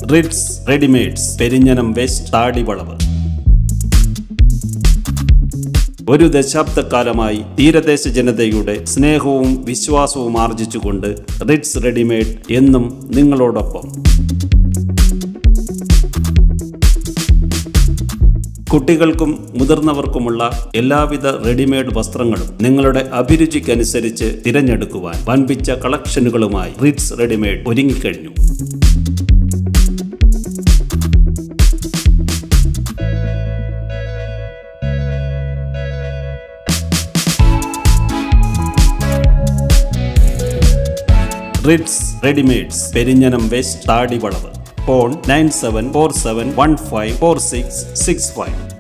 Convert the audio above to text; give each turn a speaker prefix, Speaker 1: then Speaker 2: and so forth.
Speaker 1: Ritz readymades Perinjanam west Thadivalavu ഒരു ദശാബ്ദക്കാലമായി തീരദേശ ജനതയുടെ സ്നേഹവും വിശ്വാസവും ആർജിച്ചുകൊണ്ട് റിഡ്സ് റെഡിമെയ്ഡ് എന്നും നിങ്ങളോടൊപ്പം കുട്ടികൾക്കും മുതിർന്നവർക്കുമുള്ള എല്ലാവിധ റെഡിമെയ്ഡ് വസ്ത്രങ്ങളും നിങ്ങളുടെ അഭിരുചിക്കനുസരിച്ച് തിരഞ്ഞെടുക്കുവാൻ വൻപിച്ച കളക്ഷനുകളുമായി റിഡ്സ് റെഡിമെയ്ഡ് ഒരുങ്ങിക്കഴിഞ്ഞു Rids readymades Perinjanam west Thadivalavu phone nine seven four seven one five four six six five